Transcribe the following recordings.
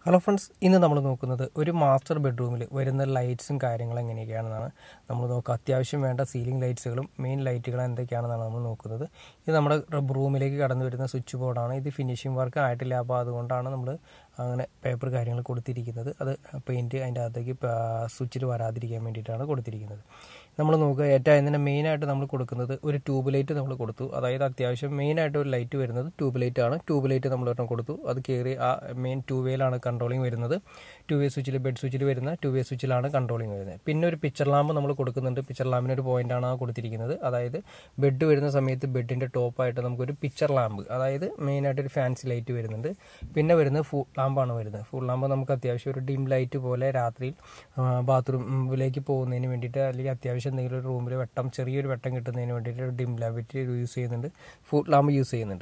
hello friends ഇന്ന് നമ്മൾ നോക്കുന്നത് ഒരു മാസ്റ്റർ ബെഡ്റൂമിൽ വരുന്ന ലൈറ്റ്സും കാര്യങ്ങളും എങ്ങനെയൊക്കെയാണെന്നാണ് നമ്മൾ നോക്കുക അത്യാവശ്യം വേണ്ട സീലിംഗ് ലൈറ്റ്സുകളും മെയിൻ ലൈറ്റുകളും എന്തൊക്കെയാണെന്നാണ് നമ്മൾ നോക്കുന്നത് ഇത് നമ്മുടെ റൂമിലേക്ക് കടന്നു വരുന്ന സ്വിച്ച് ബോർഡാണ് ഇത് ഫിനിഷിംഗ് വർക്ക് ആയിട്ടില്ല അപ്പോൾ അതുകൊണ്ടാണ് നമ്മൾ അങ്ങനെ പേപ്പർ കാര്യങ്ങൾ കൊടുത്തിരിക്കുന്നത് അത് പെയിൻറ്റ് അതിൻ്റെ അകത്തേക്ക് സ്വിച്ചിൽ വരാതിരിക്കാൻ വേണ്ടിയിട്ടാണ് കൊടുത്തിരിക്കുന്നത് നമ്മൾ നോക്കുക ഏറ്റവും അതിൻ്റെ മെയിനായിട്ട് നമ്മൾ കൊടുക്കുന്നത് ഒരു ട്യൂബ് ലൈറ്റ് നമ്മൾ കൊടുത്തു അതായത് അത്യാവശ്യം മെയിനായിട്ട് ഒരു ലൈറ്റ് വരുന്നത് ട്യൂബ് ലൈറ്റ് ആണ് ട്യൂബ് ലൈറ്റ് നമ്മൾ ഒരെണ്ണം കൊടുത്തു അത് കയറി ആ മെയിൻ ടൂ വേയിലാണ് കൺട്രോളിങ് വരുന്നത് ടു വേ സ്വിച്ചിൽ ബെഡ് സ്വിച്ചിൽ വരുന്ന ടു വേ സ്വിച്ചിലാണ് കൺട്രോളിങ് വരുന്നത് പിന്നെ ഒരു പിക്ചർ ലാമ്പ് നമ്മൾ കൊടുക്കുന്നുണ്ട് പിക്ചർ ലാമ്പിന് ഒരു പോയിന്റാണ് കൊടുത്തിരിക്കുന്നത് അതായത് ബെഡ് വരുന്ന സമയത്ത് ബെഡിൻ്റെ ടോപ്പായിട്ട് നമുക്കൊരു പിക്ചർ ലാമ്പ് അതായത് മെയിനായിട്ട് ഒരു ഫാൻസി ലൈറ്റ് വരുന്നുണ്ട് പിന്നെ വരുന്നത് ഫുൾ ലാമ്പാണ് വരുന്നത് ഫുൾ ലാമ്പ് നമുക്ക് അത്യാവശ്യം ഒരു ഡിം ലൈറ്റ് പോലെ രാത്രിയിൽ ബാത്റൂമിലേക്ക് പോകുന്നതിന് വേണ്ടിയിട്ട് അല്ലെങ്കിൽ അത്യാവശ്യം എന്തെങ്കിലും ഒരു റൂമിൽ വെട്ടം ചെറിയൊരു വെട്ടം കിട്ടുന്നതിന് വേണ്ടിയിട്ട് ഒരു ഡിം ലാമ്പിറ്റ് യൂസ് ചെയ്യുന്നുണ്ട് ഫുൾ ലാമ്പ് യൂസ് ചെയ്യുന്നുണ്ട്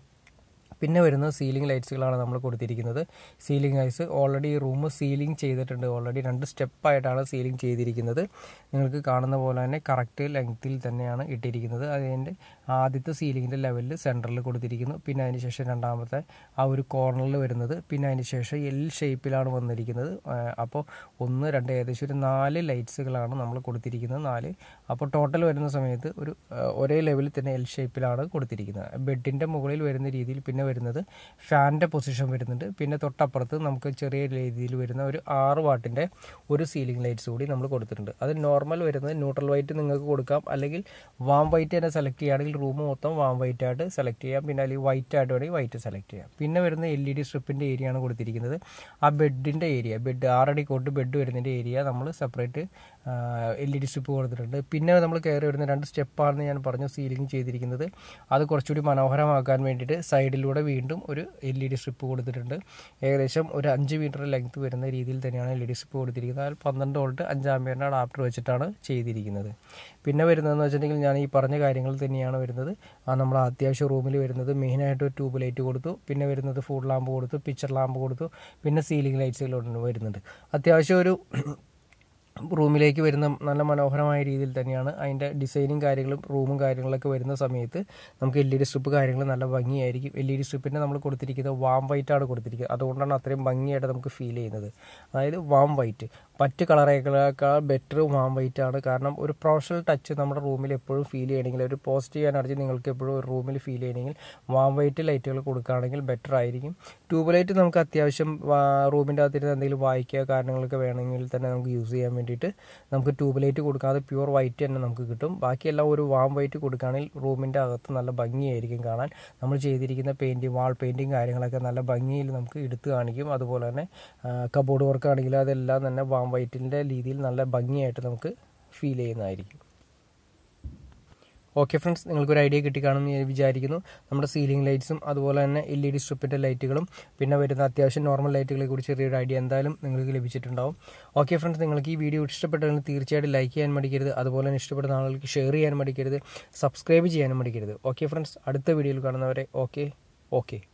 പിന്നെ വരുന്ന സീലിംഗ് ലൈറ്റ്സുകളാണ് നമ്മൾ കൊടുത്തിരിക്കുന്നത് ceiling lights already room ceiling ചെയ്തിട്ടുണ്ട് ഓൾറെഡി രണ്ട് സ്റ്റെപ്പായിട്ടാണ് സീലിംഗ് ചെയ്തിരിക്കുന്നത് നിങ്ങൾക്ക് കാണുന്ന പോലെ തന്നെ കറക്റ്റ് ലെങ്ത്തിൽ തന്നെയാണ് ഇട്ടിരിക്കുന്നത് അതിൻ്റെ ആദ്യത്തെ സീലിങ്ങിൻ്റെ ലെവലിൽ സെൻറ്ററിൽ കൊടുത്തിരിക്കുന്നു പിന്നെ അതിന് ശേഷം രണ്ടാമത്തെ ആ ഒരു കോർണറിൽ വരുന്നത് പിന്നെ അതിന് ശേഷം എൽ ഷേപ്പിലാണ് വന്നിരിക്കുന്നത് അപ്പോൾ ഒന്ന് രണ്ട് ഏകദേശം ഒരു നാല് ലൈറ്റ്സുകളാണ് നമ്മൾ കൊടുത്തിരിക്കുന്നത് നാല് അപ്പോൾ ടോട്ടൽ വരുന്ന സമയത്ത് ഒരു ഒരേ ലെവലിൽ തന്നെ എൽ ഷേപ്പിലാണ് കൊടുത്തിരിക്കുന്നത് ബെഡിൻ്റെ മുകളിൽ വരുന്ന രീതിയിൽ പിന്നെ വരുന്നത് ഫാനിൻ്റെ പൊസിഷൻ വരുന്നുണ്ട് പിന്നെ തൊട്ടപ്പുറത്ത് നമുക്ക് ചെറിയ രീതിയിൽ വരുന്ന ഒരു ആറ് വാട്ടിൻ്റെ ഒരു സീലിംഗ് ലൈറ്റ്സ് കൂടി നമ്മൾ കൊടുത്തിട്ടുണ്ട് അത് നോർമൽ വരുന്നത് ന്യൂട്രൽ വൈറ്റ് നിങ്ങൾക്ക് കൊടുക്കാം അല്ലെങ്കിൽ വാം വൈറ്റ് തന്നെ സെലക്ട് ചെയ്യുകയാണെങ്കിൽ റൂം മൊത്തം വാം വൈറ്റ് ആയിട്ട് സെലക്ട് ചെയ്യാം പിന്നെ അല്ലെങ്കിൽ വൈറ്റ് ആയിട്ട് വേണമെങ്കിൽ വൈറ്റ് സെലക്ട് ചെയ്യാം പിന്നെ വരുന്ന എൽ ഇ ഡി സ്ട്രിപ്പിൻ്റെ ഏരിയ ആണ് കൊടുത്തിരിക്കുന്നത് ആ ബെഡിൻ്റെ ഏരിയ ബെഡ് ആറടി കോട്ട് ബെഡ് വരുന്നതിൻ്റെ ഏരിയ നമ്മൾ separate L E D strip കൊടുത്തിട്ടുണ്ട് പിന്നെ നമ്മൾ കയറി വരുന്ന രണ്ട് സ്റ്റെപ്പാണെന്ന് ഞാൻ പറഞ്ഞു സീലിംഗ് ചെയ്തിരിക്കുന്നത് അത് കുറച്ചുകൂടി മനോഹരമാക്കാൻ വേണ്ടിയിട്ട് സൈഡിലൂടെ വീണ്ടും ഒരു എൽ ഇ ഡി സ്ട്രിപ്പ് കൊടുത്തിട്ടുണ്ട് ഏകദേശം ഒരു അഞ്ച് മീറ്റർ ലെങ്ത് വരുന്ന രീതിയിൽ തന്നെയാണ് എൽ ഇ ഡി സ്ട്രിപ്പ് കൊടുത്തിരിക്കുന്നത് അതിൽ പന്ത്രണ്ട് വോൾട്ട് അഞ്ചാം അഡാപ്റ്റർ വെച്ചിട്ടാണ് ചെയ്തിരിക്കുന്നത് പിന്നെ വരുന്നതെന്ന് വെച്ചിട്ടുണ്ടെങ്കിൽ ഞാൻ ഈ പറഞ്ഞ കാര്യങ്ങൾ തന്നെയാണ് വരുന്നത് ആ നമ്മൾ അത്യാവശ്യം റൂമിൽ വരുന്നത് മെയിനായിട്ട് ഒരു ട്യൂബ് ലൈറ്റ് കൊടുത്തു പിന്നെ വരുന്നത് ഫുഡ് ലാമ്പ് കൊടുത്തു പിക്ചർ ലാമ്പ് കൊടുത്തു പിന്നെ സീലിംഗ് ലൈറ്റ്സുകൾ വരുന്നുണ്ട് അത്യാവശ്യം ഒരു റൂമിലേക്ക് വരുന്ന നല്ല മനോഹരമായ രീതിയിൽ തന്നെയാണ് അതിൻ്റെ ഡിസൈനും കാര്യങ്ങളും റൂമും കാര്യങ്ങളൊക്കെ വരുന്ന സമയത്ത് നമുക്ക് എൽ ഇ ഡി സ്ട്രിപ്പ് കാര്യങ്ങൾ നല്ല ഭംഗിയായിരിക്കും എൽ ഇ ഡി സ്ട്രിപ്പിൻ്റെ നമ്മൾ കൊടുത്തിരിക്കുന്നത് വാം വൈറ്റാണ് കൊടുത്തിരിക്കുന്നത് അതുകൊണ്ടാണ് അത്രയും ഭംഗിയായിട്ട് നമുക്ക് ഫീൽ ചെയ്യുന്നത് അതായത് വാം വൈറ്റ് മറ്റ് കളറേക്കാൾ ബെറ്റർ വാം വൈറ്റ് ആണ് കാരണം ഒരു പ്രൊഫഷണൽ ടച്ച് നമ്മുടെ റൂമിൽ എപ്പോഴും ഫീൽ ചെയ്യണമെങ്കിൽ ഒരു പോസിറ്റീവ് എനർജി നിങ്ങൾക്ക് എപ്പോഴും ഒരു റൂമിൽ ഫീൽ ചെയ്യണമെങ്കിൽ വാം വൈറ്റ് ലൈറ്റുകൾ കൊടുക്കുകയാണെങ്കിൽ ബെറ്റർ ആയിരിക്കും ട്യൂബ് ലൈറ്റ് നമുക്ക് അത്യാവശ്യം റൂമിൻ്റെ അകത്തിരുന്ന് എന്തെങ്കിലും വായിക്കുക കാരണങ്ങളൊക്കെ വേണമെങ്കിൽ തന്നെ നമുക്ക് യൂസ് ചെയ്യാൻ വേണ്ടിയിട്ട് നമുക്ക് ട്യൂബ് ലൈറ്റ് കൊടുക്കാതെ പ്യുവർ വൈറ്റ് തന്നെ നമുക്ക് കിട്ടും ബാക്കിയെല്ലാം ഒരു വാം വൈറ്റ് കൊടുക്കുകയാണെങ്കിൽ റൂമിൻ്റെ അകത്ത് നല്ല ഭംഗിയായിരിക്കും കാണാൻ നമ്മൾ ചെയ്തിരിക്കുന്ന പെയിൻറ്റിങ് വാൾ പെയിൻറ്റിങ് കാര്യങ്ങളൊക്കെ നല്ല ഭംഗിയിൽ നമുക്ക് എടുത്ത് കാണിക്കും അതുപോലെ തന്നെ കബോർഡ് വർക്ക് ആണെങ്കിൽ അതെല്ലാം തന്നെ വാം വൈറ്റിൻ്റെ രീതിയിൽ നല്ല ഭംഗിയായിട്ട് നമുക്ക് ഫീൽ ചെയ്യുന്നതായിരിക്കും ഓക്കെ ഫ്രണ്ട്സ് നിങ്ങൾക്കൊരു ഐഡിയ കിട്ടിക്കാണെന്ന് ഞാൻ വിചാരിക്കുന്നു നമ്മുടെ സീലിംഗ് ലൈറ്റ്സും അതുപോലെ തന്നെ എൽ ഇ ഡി സ്ട്രിപ്പിൻ്റെ ലൈറ്റുകളും പിന്നെ വരുന്ന അത്യാവശ്യം നോർമൽ ലൈറ്റുകളെ കുറിച്ച് ചെറിയൊരു ഐഡിയ എന്തായാലും നിങ്ങൾക്ക് ലഭിച്ചിട്ടുണ്ടാവും ഓക്കെ ഫ്രണ്ട്സ് നിങ്ങൾക്ക് ഈ വീഡിയോ ഇഷ്ടപ്പെട്ടെങ്കിൽ തീർച്ചയായിട്ടും ലൈക്ക് ചെയ്യാൻ മടിക്കരുത് അതുപോലെ തന്നെ ഇഷ്ടപ്പെടുന്ന ആളുകൾക്ക് ഷെയർ ചെയ്യാൻ മടിക്കരുത് സബ്സ്ക്രൈബ് ചെയ്യാനും മടിക്കരുത് ഓക്കെ ഫ്രണ്ട്സ് അടുത്ത വീഡിയോയിൽ കാണുന്നവരെ ഓക്കെ ഓക്കെ